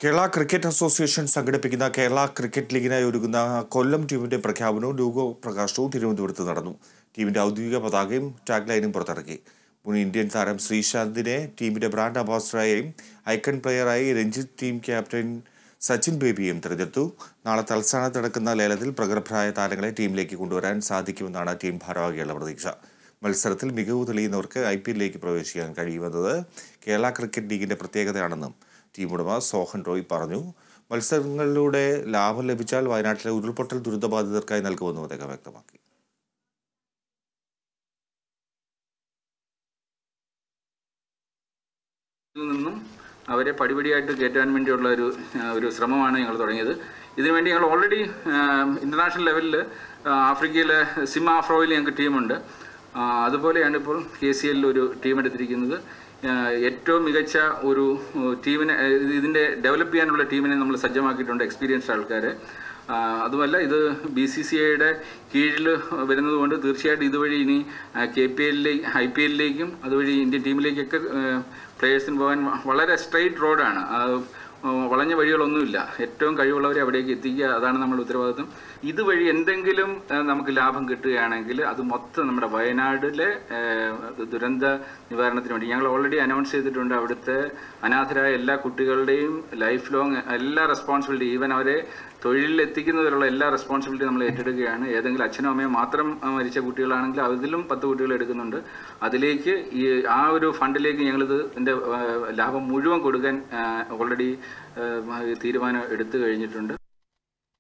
Kerala cricket association സംഘടിപ്പിക്കുന്ന Kerala cricket ലീഗിനായി ഒരുങ്ങുന്ന കൊല്ലം ടീമിന്റെ പ്രഖ്യാപനവും ലോഗോ പ്രകാശനവും തിരുവനന്തപുരത്ത് നടന്നു ടീമിന്റെ ഔദ്യോഗിക പതാകയും ടാഗ് ലൈനും പുറത്തിറക്കി മുൻ ഇന്ത്യൻ താരം ശ്രീശാന്തിനെ ടീമിന്റെ ബ്രാൻഡ് അംബാസിഡറായും ഐക്കൺ പ്ലെയറായി രഞ്ജിത്ത് ടീം ക്യാപ്റ്റൻ സച്ചിൻ ബേബിയും തിരഞ്ഞെടുത്തു നാളെ തലസ്ഥാനത്ത് നടക്കുന്ന ലേലത്തിൽ പ്രഗത്ഭരായ താരങ്ങളെ ടീമിലേക്ക് കൊണ്ടുവരാൻ സാധിക്കുമെന്നാണ് ടീം ഭാരവാഹികളുടെ പ്രതീക്ഷ മത്സരത്തിൽ മികവ് തെളിയുന്നവർക്ക് ഐ പി എല്ലിലേക്ക് പ്രവേശിക്കാൻ കഴിയുമെന്നത് കേരള ക്രിക്കറ്റ് ലീഗിന്റെ പ്രത്യേകതയാണെന്നും ടീം ഉടമ സോഹൻ റോയ് പറഞ്ഞു മത്സരങ്ങളിലൂടെ ലാഭം ലഭിച്ചാൽ വയനാട്ടിലെ ഉരുൾപൊട്ടൽ ദുരിതബാധിതർക്കായി നൽകുമെന്നും അദ്ദേഹം വ്യക്തമാക്കി ഇതിൽ നിന്നും അവരെ പടിപടിയായിട്ട് കയറ്റാൻ വേണ്ടിയുള്ള ഒരു ആ, ഒരു ശ്രമമാണ് ഞങ്ങൾ തുടങ്ങിയത് ഇതിനുവേണ്ടി ഞങ്ങൾ ഓൾറെഡി ഇൻ്റർനാഷണൽ ലെവലിൽ ആഫ്രിക്കയിലെ സിം ആഫ്രോയിൽ ഞങ്ങൾക്ക് ടീമുണ്ട് ആ, അതുപോലെയാണ് ഇപ്പോൾ കെ സി എല്ലിൽ ഒരു ടീം എടുത്തിരിക്കുന്നത് ആ, ഏറ്റവും മികച്ച ഒരു ഉം, ടീമിനെ ഏ, ഇതിൻ്റെ ഡെവലപ്പ് ചെയ്യാനുള്ള ടീമിനെ നമ്മൾ സജ്ജമാക്കിയിട്ടുണ്ട് എക്സ്പീരിയൻസ്ഡ് ആൾക്കാരെ ആ, അതുമല്ല ഇത് ബി സി സി ഐയുടെ കീഴിൽ വരുന്നത് കൊണ്ട് തീർച്ചയായിട്ടും ഇതുവഴി ഇനി കെ പി എല്ലിലേക്ക് ഐ പി എല്ലിലേക്കും അതുവഴി ഇന്ത്യൻ ടീമിലേക്കൊക്കെ പ്ലേയേഴ്സിന് പോകാൻ വ- വളരെ സ്ട്രെയിറ്റ് റോഡാണ് വളഞ്ഞ വഴികളൊന്നുമില്ല ഏറ്റവും കഴിവുള്ളവരെ അവിടേക്ക് എത്തിക്കുക അതാണ് നമ്മുടെ ഉത്തരവാദിത്വം ഇതുവഴി എന്തെങ്കിലും ആ, നമുക്ക് ലാഭം കിട്ടുകയാണെങ്കിൽ അത് മൊത്തം നമ്മുടെ വയനാട്ടിലെ ആ, ദുരന്ത നിവാരണത്തിന് വേണ്ടി ഞങ്ങൾ ഓൾറെഡി അനൗൺസ് ചെയ്തിട്ടുണ്ട് അവിടുത്തെ അനാഥരായ എല്ലാ കുട്ടികളുടെയും ലൈഫ് ലോങ് എല്ലാ റെസ്പോൺസിബിലിറ്റി ഈവൻ അവരെ തൊഴിലിൽ എത്തിക്കുന്നതിലുള്ള എല്ലാ റെസ്പോൺസിബിലിറ്റി നമ്മൾ ഏറ്റെടുക്കുകയാണ് ഏതെങ്കിലും അച്ഛനോ അമ്മയോ മാത്രം ആ, മരിച്ച കുട്ടികളാണെങ്കിൽ അതിലും പത്ത് കുട്ടികൾ എടുക്കുന്നുണ്ട് അതിലേക്ക് ഈ ആ ഒരു ഫണ്ടിലേക്ക് ഞങ്ങളിത് ഇതിൻ്റെ ലാഭം മുഴുവൻ കൊടുക്കാൻ ഓൾറെഡി തീരുമാനം എടുത്തു കഴിഞ്ഞിട്ടുണ്ട്